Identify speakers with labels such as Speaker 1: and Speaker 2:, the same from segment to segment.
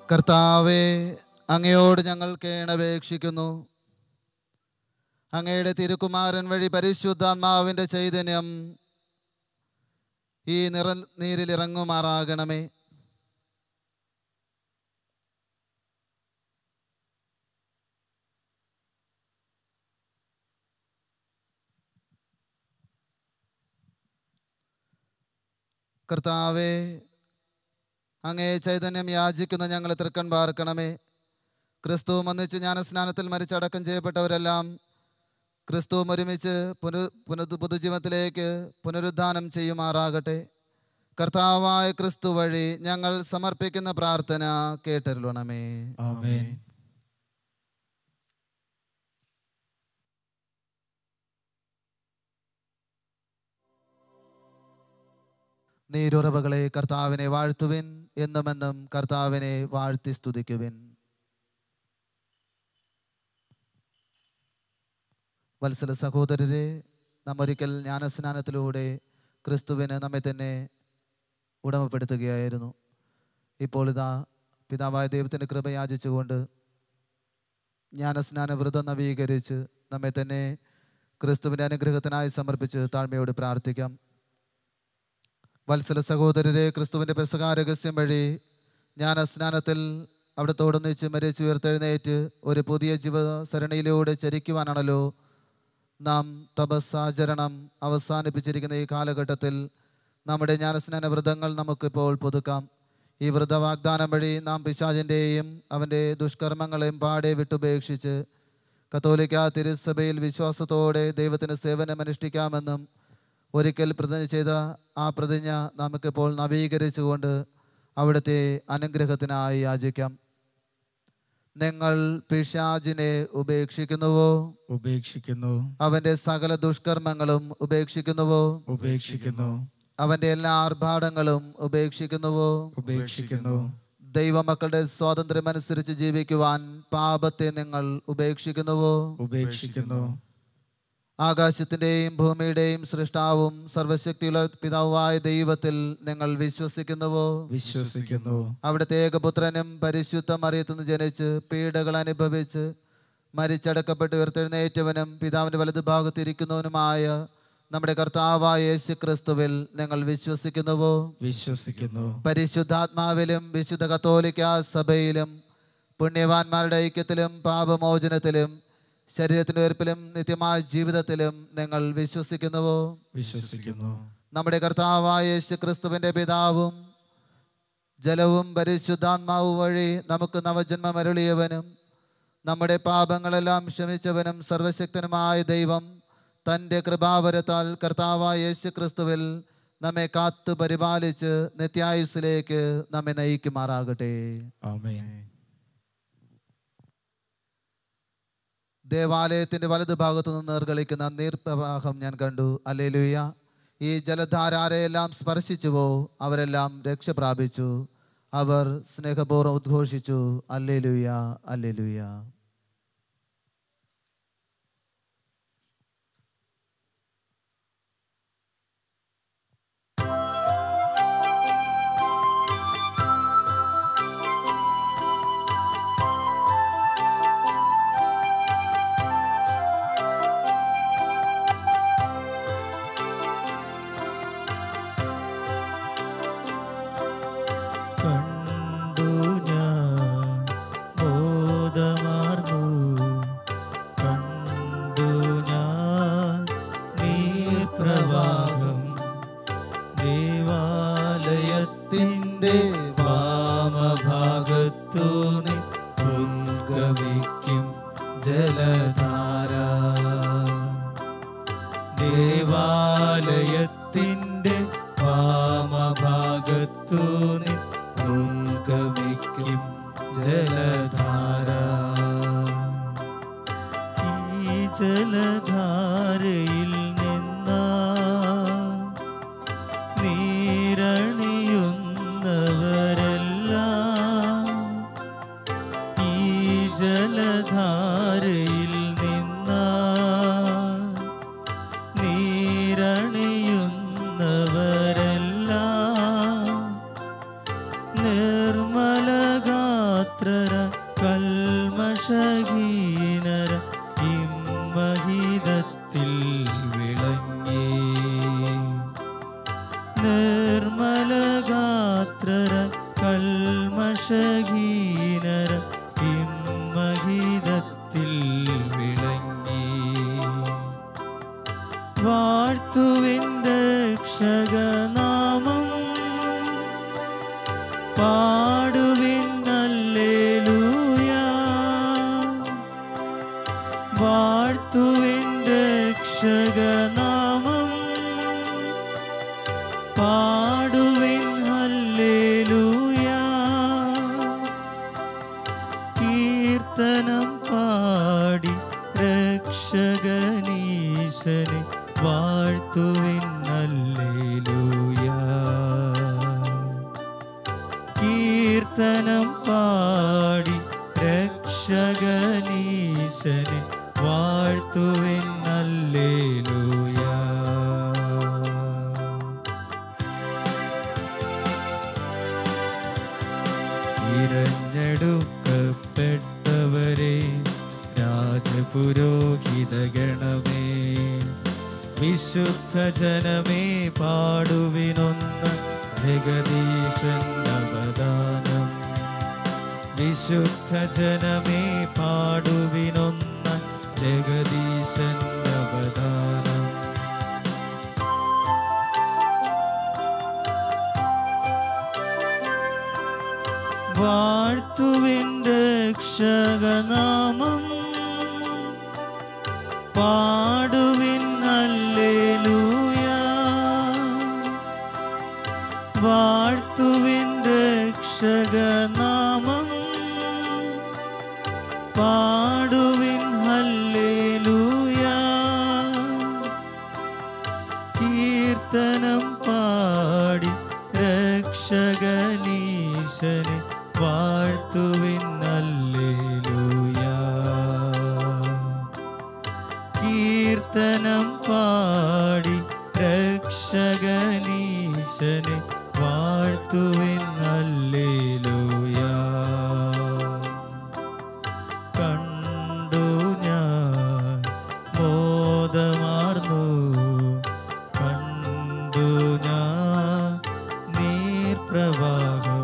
Speaker 1: കർത്താവെ അങ്ങയോട് ഞങ്ങൾ കേണപേക്ഷിക്കുന്നു അങ്ങയുടെ തിരുക്കുമാരൻ വഴി പരിശുദ്ധാത്മാവിൻ്റെ ചൈതന്യം ഈ നിറ നീരിലിറങ്ങുമാറാകണമേ കർത്താവെ അങ്ങേ ചൈതന്യം യാചിക്കുന്ന ഞങ്ങൾ തൃക്കൺ പാർക്കണമേ ക്രിസ്തു ഒന്നിച്ച് ജ്ഞാനസ്നാനത്തിൽ മരിച്ചടക്കം ചെയ്യപ്പെട്ടവരെല്ലാം ക്രിസ്തു ഒരുമിച്ച് പുനു പുനു പുതുജീവനത്തിലേക്ക് പുനരുദ്ധാനം ചെയ്യുമാറാകട്ടെ കർത്താവായ ക്രിസ്തു വഴി ഞങ്ങൾ സമർപ്പിക്കുന്ന പ്രാർത്ഥന കേട്ടരുളണമേ
Speaker 2: ആമേൻ
Speaker 1: നീരുറവകളെ കർത്താവിനെ വാഴ്ത്തുവിൻ എന്നുമെന്നും കർത്താവിനെ വാഴ്ത്തി സ്തുതിക്കുവിൻ വത്സല സഹോദരരെ നാം ഒരിക്കൽ ജ്ഞാനസ്നാനത്തിലൂടെ ക്രിസ്തുവിന് നമ്മെ തന്നെ ഉടമപ്പെടുത്തുകയായിരുന്നു ഇപ്പോൾ ഇതാ പിതാവായ ദൈവത്തിൻ്റെ കൃപ യാചിച്ചുകൊണ്ട് ജ്ഞാനസ്നാന വ്രതം നവീകരിച്ച് നമ്മെ തന്നെ ക്രിസ്തുവിൻ്റെ അനുഗ്രഹത്തിനായി സമർപ്പിച്ച് താഴ്മയോട് പ്രാർത്ഥിക്കാം വത്സല സഹോദരരെ ക്രിസ്തുവിൻ്റെ പെസകാരഹസ്യം വഴി ജ്ഞാന സ്നാനത്തിൽ അവിടത്തോടൊന്നിച്ച് മരിച്ചു ഉയർത്തെഴുന്നേറ്റ് ഒരു പുതിയ ജീവ സരണിയിലൂടെ ചരിക്കുവാനാണല്ലോ നാം തപസ്സാചരണം അവസാനിപ്പിച്ചിരിക്കുന്ന ഈ കാലഘട്ടത്തിൽ നമ്മുടെ ജ്ഞാനസ്നാന വ്രതങ്ങൾ നമുക്കിപ്പോൾ പുതുക്കാം ഈ വ്രത വാഗ്ദാനം വഴി നാം പിശാചിൻ്റെയും അവൻ്റെ ദുഷ്കർമ്മങ്ങളെയും പാടെ വിട്ടുപേക്ഷിച്ച് കത്തോലിക്ക തിരുസഭയിൽ വിശ്വാസത്തോടെ ദൈവത്തിന് സേവനം അനുഷ്ഠിക്കാമെന്നും ഒരിക്കൽ പ്രതിജ്ഞ ചെയ്ത ആ പ്രതിജ്ഞ നമുക്കിപ്പോൾ നവീകരിച്ചുകൊണ്ട് അവിടുത്തെ അനുഗ്രഹത്തിനായി യാചിക്കാം നിങ്ങൾ പിശാചിനെ ഉപേക്ഷിക്കുന്നുവോ
Speaker 2: ഉപേക്ഷിക്കുന്നു
Speaker 1: അവന്റെ സകല ദുഷ്കർമ്മങ്ങളും ഉപേക്ഷിക്കുന്നുവോ
Speaker 2: ഉപേക്ഷിക്കുന്നു
Speaker 1: അവന്റെ എല്ലാ ആർഭാടങ്ങളും ഉപേക്ഷിക്കുന്നുവോ
Speaker 2: ഉപേക്ഷിക്കുന്നു
Speaker 1: ദൈവമക്കളുടെ സ്വാതന്ത്ര്യമനുസരിച്ച് ജീവിക്കുവാൻ പാപത്തെ നിങ്ങൾ ഉപേക്ഷിക്കുന്നുവോ
Speaker 2: ഉപേക്ഷിക്കുന്നു
Speaker 1: ആകാശത്തിന്റെയും ഭൂമിയുടെയും സൃഷ്ടാവും സർവശക്തിയുള്ള പിതാവായ ദൈവത്തിൽ നിങ്ങൾ വിശ്വസിക്കുന്നുവോ
Speaker 2: വിശ്വസിക്കുന്നു
Speaker 1: അവിടുത്തെ ഏകപുത്രനും പരിശുദ്ധ മറിയത്തുനിന്ന് ജനിച്ച് പീഡകൾ അനുഭവിച്ച് മരിച്ചടക്കപ്പെട്ട് ഉയർത്തെഴുന്നേറ്റവനും പിതാവിൻ്റെ വലതുഭാഗത്തിരിക്കുന്നവനുമായ നമ്മുടെ കർത്താവായ യേശു ക്രിസ്തുവിൽ നിങ്ങൾ വിശ്വസിക്കുന്നുവോ
Speaker 2: വിശ്വസിക്കുന്നു
Speaker 1: പരിശുദ്ധാത്മാവിലും വിശുദ്ധ കത്തോലിക്ക സഭയിലും പുണ്യവാന്മാരുടെ ഐക്യത്തിലും പാപമോചനത്തിലും ശരീരത്തിൻ്റെ ഉയർപ്പിലും നിത്യമായ ജീവിതത്തിലും നിങ്ങൾ വിശ്വസിക്കുന്നുവോ
Speaker 2: വിശ്വസിക്കുന്നു
Speaker 1: നമ്മുടെ കർത്താവായ യേശു ക്രിസ്തുവിൻ്റെ പിതാവും ജലവും പരിശുദ്ധാത്മാവും വഴി നമുക്ക് നവജന്മം അരുളിയവനും നമ്മുടെ പാപങ്ങളെല്ലാം ക്ഷമിച്ചവനും സർവശക്തനുമായ ദൈവം തൻ്റെ കൃപാവരത്താൽ കർത്താവായ യേശു ക്രിസ്തുവിൽ നമ്മെ കാത്തു പരിപാലിച്ച് നിത്യായുസിലേക്ക് നമ്മെ നയിക്കുമാറാകട്ടെ
Speaker 2: ആമേൻ
Speaker 1: ദേവാലയത്തിൻ്റെ വലതു ഭാഗത്തു നിന്ന് നിർഗളിക്കുന്ന നീർപ്രവാഹം ഞാൻ കണ്ടു അല്ലേലുയ്യ ഈ ജലധാരാരെയെല്ലാം സ്പർശിച്ചുവോ അവരെല്ലാം രക്ഷ പ്രാപിച്ചു അവർ സ്നേഹപൂർവ്വം ഉദ്ഘോഷിച്ചു അല്ലേലുയ്യ അല്ലേലുയ്യ
Speaker 2: കണ്ടു ഞാൻ ബോധമാർന്നു കണ്ടു ഞാൻ നീർപ്രവാഹം ദേവാലയത്തിൻ്റെ വാമഭാഗത്തു നീ ഉദ്ഗമിക്കും ജലധാര ദേവാലയത്തിൻ്റെ വാമഭാഗത്തു നീ ഉദ്ഗമിക്കും ജലധാര ഈ ജലധാരയിൽ നിന്നാ നീരണിയുന്നവരെല്ലാം ഈ ജലധാരയിൽ നിന്നാ നീരണിയുന്നവരെല്ലാം നിർമ്മലഗാത്രരായി വാഴ്ത്തുവിൻ രക്ഷകനാമം പാടുവിൻ ഹല്ലേലൂയാ കീർത്തനം പാടി രക്ഷകനീശനെ വാഴ്ത്തുവിൻ ഹല്ലേലൂയാ കീർത്തനം പാടി രക്ഷകനീശനെ വാഴ്ത്തുവിൻ ഹല്ലേലൂയാ തിരഞ്ഞെടുക്കപ്പെട്ടവരെ രാജപുരോഹിത ഗണമേ വിശുദ്ധ ജനമേ പാടുവിനൊന്ന് ജഗദീശൻ അവദാനം വിശുദ്ധ ജനമേ പാടുവിനൊന്ന് ജഗദീശൻ അവദാനം വാഴ്ത്തുവിൻ രക്ഷകനാമം പാടുവിൻ ഹല്ലേലൂയാ വാഴ്ത്തുവിൻ രക്ഷകനാമം പാടുവിൻ ഹല്ലേലൂയാ കീർത്തനം പാടി രക്ഷകനീശനെ വാഴ്ത്തുവിൻ ഹല്ലേലൂയാ കീർത്തനം പാടി രക്ഷകനീശനെ വാഴ്ത്തുവിൻ ഹല്ലേലൂയാ കണ്ടു ഞാൻ മോദമാർന്നു കണ്ടു ഞാൻ നീർപ്രവാഹം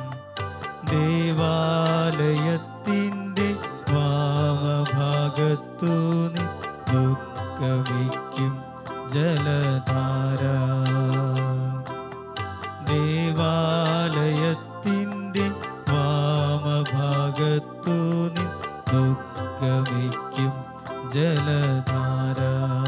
Speaker 2: ദേവാലയത്തിൻ്റെ വാമഭാഗത്തു നീ ദുഃഖമിക്കും ജലധാര ദേവാലയത്തിൻ്റെ വാമഭാഗത്തു നീ ദുഃഖമിക്കും ജലധാര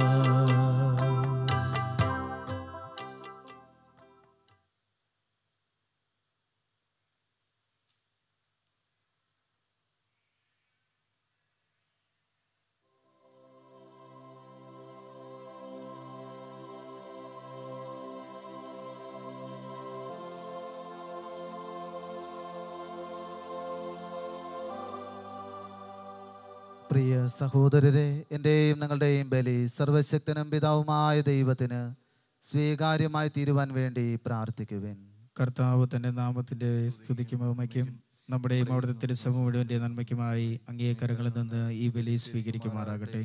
Speaker 1: പ്രിയ സഹോദരരെ എൻ്റെയും നിങ്ങളുടെയും ബലി സർവശക്തനും പിതാവുമായ ദൈവത്തിന് സ്വീകാര്യമായി തീരുവാൻ വേണ്ടി പ്രാർത്ഥിക്കുവിൻ
Speaker 2: കർത്താവ് തന്റെ നാമത്തിന്റെ സ്തുതിക്കും മഹിമയ്ക്കും നമ്മുടെയും അവിടുത്തെ തിരുസഭ മുഴുവന്റെ നന്മയ്ക്കുമായി അംഗീകാരങ്ങളിൽ നിന്ന് ഈ ബലി സ്വീകരിക്കുമാറാകട്ടെ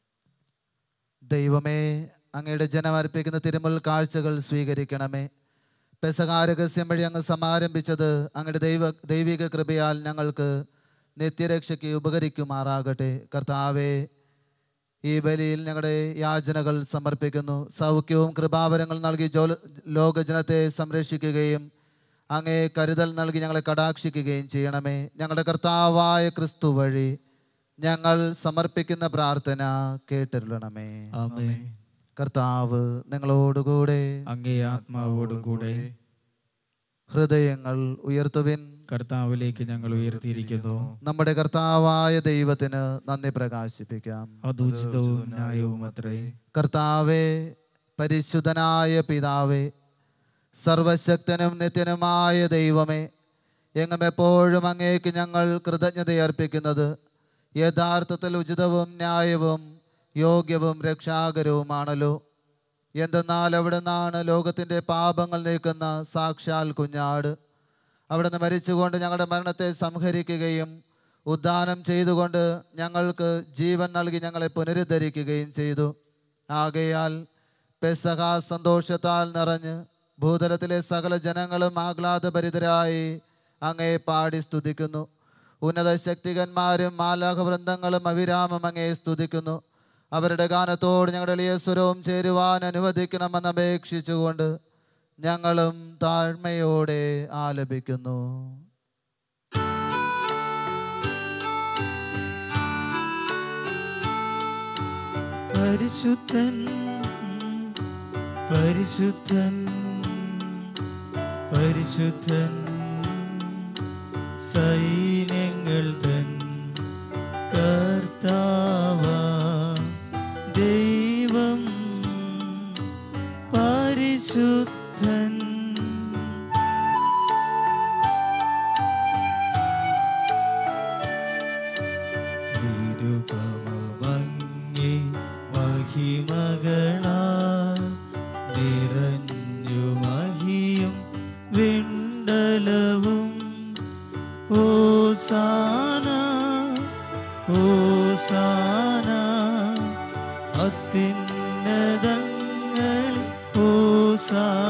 Speaker 1: ദൈവമേ അങ്ങയുടെ ജനം അർപ്പിക്കുന്ന തിരുമുൽ കാഴ്ചകൾ സ്വീകരിക്കണമേ പെസകാരഹസ്യം വഴി അങ്ങ് സമാരംഭിച്ചത് അങ്ങയുടെ ദൈവ ദൈവിക കൃപയാൽ ഞങ്ങൾക്ക് നിത്യരക്ഷയ്ക്ക് ഉപകരിക്കുമാറാകട്ടെ കർത്താവേ ഈ ബലിയിൽ ഞങ്ങളുടെ യാചനകൾ സമർപ്പിക്കുന്നു സൗഖ്യവും കൃപാവരങ്ങൾ നൽകി ജോ ലോകജനത്തെ സംരക്ഷിക്കുകയും അങ്ങേ കരുതൽ നൽകി ഞങ്ങളെ കടാക്ഷിക്കുകയും ചെയ്യണമേ ഞങ്ങളുടെ കർത്താവായ ക്രിസ്തു വഴി ഞങ്ങൾ സമർപ്പിക്കുന്ന പ്രാർത്ഥന കേട്ടരുളണമേ
Speaker 2: ആമേ
Speaker 1: കർത്താവ് നിങ്ങളോടുകൂടെ
Speaker 2: അങ്ങേ ആത്മാവോടും കൂടെ
Speaker 1: ഹൃദയങ്ങൾ ഉയർത്തുവിൻ
Speaker 2: കർത്താവിലേക്ക് ഞങ്ങൾ ഉയർത്തിയിരിക്കുന്നു
Speaker 1: നമ്മുടെ കർത്താവായ ദൈവത്തിന് നന്ദി പ്രകാശിപ്പിക്കാം
Speaker 2: അതുചിതവും ന്യായവും അത്രേ
Speaker 1: കർത്താവേ പരിശുദ്ധനായ പിതാവേ സർവശക്തനും നിത്യനുമായ ദൈവമേ എങ്ങും എപ്പോഴും അങ്ങേക്ക് ഞങ്ങൾ കൃതജ്ഞതയർപ്പിക്കുന്നത് യഥാർത്ഥത്തിൽ ഉചിതവും ന്യായവും യോഗ്യവും രക്ഷാകരവുമാണല്ലോ എന്തെന്നാൽ അവിടെ നിന്നാണ് ലോകത്തിൻ്റെ പാപങ്ങൾ നീക്കുന്ന സാക്ഷാൽ കുഞ്ഞാട് അവിടുന്ന് മരിച്ചുകൊണ്ട് ഞങ്ങളുടെ മരണത്തെ സംഹരിക്കുകയും ഉദ്ധാനം ചെയ്തുകൊണ്ട് ഞങ്ങൾക്ക് ജീവൻ നൽകി ഞങ്ങളെ പുനരുദ്ധരിക്കുകയും ചെയ്തു ആകയാൽ പെസഹ സന്തോഷത്താൽ നിറഞ്ഞ് ഭൂതലത്തിലെ സകല ജനങ്ങളും ആഹ്ലാദഭരിതരായി അങ്ങേ പാടി സ്തുതിക്കുന്നു ഉന്നത ശക്തികന്മാരും മാലാഖവൃന്ദങ്ങളും അവിരാമം അങ്ങേ സ്തുതിക്കുന്നു അവരുടെ ഗാനത്തോട് ഞങ്ങളുടെ എളിയ സ്വരവും ചേരുവാൻ അനുവദിക്കണമെന്ന് അപേക്ഷിച്ചുകൊണ്ട് ഞങ്ങളും താഴ്മയോടെ ആലപിക്കുന്നു
Speaker 2: പരിശുദ്ധൻ പരിശുദ്ധൻ പരിശുദ്ധൻ സൈന്യങ്ങൾ തൻ കർത്താവ ദൈവം പരിശുദ്ധൻ നിരുപമങ്ങി മഹിമകളാ നിറഞ്ഞു മഹിയും വിണ്ടലവും ഓസാന ഓസാന അത്യുന്നതങ്ങൾ ഓസാന